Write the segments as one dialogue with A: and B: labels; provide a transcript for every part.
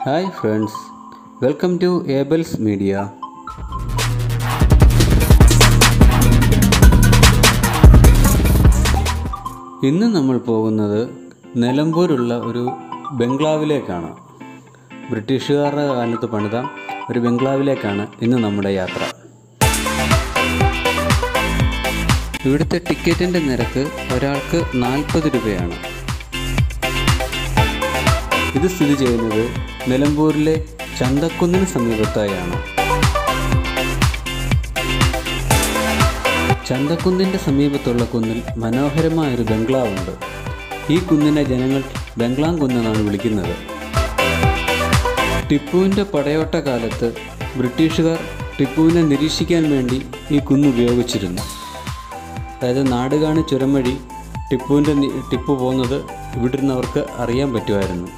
A: hi friends welcome to Abel's media ഇന്ന് നമ്മൾ പോകുന്നത് നിലമ്പൂരുള്ള ഒരു ബംഗ്ലാവിലേക്കാണ് ബ്രിട്ടീഷുകാരുടെ കാലത്ത് പണിത ഒരു ബംഗ്ലാവിലേക്കാണ് ഇന്ന് നമ്മുടെ യാത്ര ഇവിടുത്തെ ടിക്കറ്റിൻ്റെ നിരക്ക് ഒരാൾക്ക് നാൽപ്പത് രൂപയാണ് ഇത് സ്ഥിതി ചെയ്യുന്നത് നിലമ്പൂരിലെ ചന്തക്കുന്നിന് സമീപത്തായാണ് ചന്തക്കുന്നിൻ്റെ സമീപത്തുള്ള കുന്നിൽ മനോഹരമായൊരു ബംഗ്ലാവുണ്ട് ഈ കുന്നിനെ ജനങ്ങൾ ബംഗ്ലാം കുന്നെന്നാണ് വിളിക്കുന്നത് ടിപ്പുവിൻ്റെ പടയോട്ട കാലത്ത് ബ്രിട്ടീഷുകാർ ടിപ്പുവിനെ നിരീക്ഷിക്കാൻ വേണ്ടി ഈ കുന്ന് ഉപയോഗിച്ചിരുന്നു അതായത് നാടുകാണി ചുരം വഴി ടിപ്പുവിൻ്റെ നി- ടിപ്പു പോകുന്നത് ഇവിടെ ഇരുന്നവർക്ക് അറിയാൻ പറ്റുമായിരുന്നു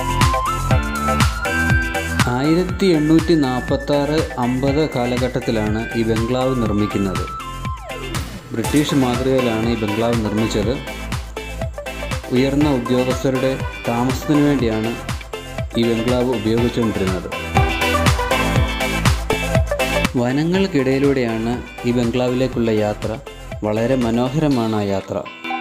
A: ആയിരത്തി എണ്ണൂറ്റി നാൽപ്പത്തി ആറ് അമ്പത് കാലഘട്ടത്തിലാണ് ഈ ബംഗ്ലാവ് നിർമ്മിക്കുന്നത് ബ്രിട്ടീഷ് മാതൃകയിലാണ് ഈ ബംഗ്ലാവ് നിർമ്മിച്ചത് ഉയർന്ന ഉദ്യോഗസ്ഥരുടെ താമസത്തിന് വേണ്ടിയാണ് ഈ ബംഗ്ലാവ് ഉപയോഗിച്ചുകൊണ്ടിരുന്നത് വനങ്ങൾക്കിടയിലൂടെയാണ് ഈ ബംഗ്ലാവിലേക്കുള്ള യാത്ര വളരെ മനോഹരമാണ് ആ യാത്ര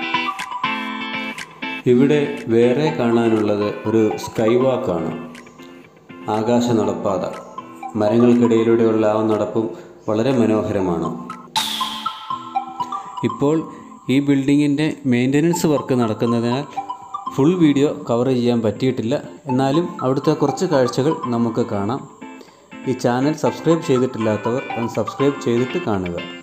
A: ഇവിടെ വേറെ കാണാനുള്ളത് ഒരു സ്കൈ വാക്കാണ് ആകാശ നടപ്പാത മരങ്ങൾക്കിടയിലൂടെയുള്ള ആ നടപ്പും വളരെ മനോഹരമാണ് ഇപ്പോൾ ഈ ബിൽഡിങ്ങിൻ്റെ മെയിൻ്റനൻസ് വർക്ക് നടക്കുന്നതിനാൽ ഫുൾ വീഡിയോ കവർ ചെയ്യാൻ പറ്റിയിട്ടില്ല എന്നാലും അവിടുത്തെ കുറച്ച് കാഴ്ചകൾ നമുക്ക് കാണാം ഈ ചാനൽ സബ്സ്ക്രൈബ് ചെയ്തിട്ടില്ലാത്തവർ അത് സബ്സ്ക്രൈബ് ചെയ്തിട്ട് കാണുക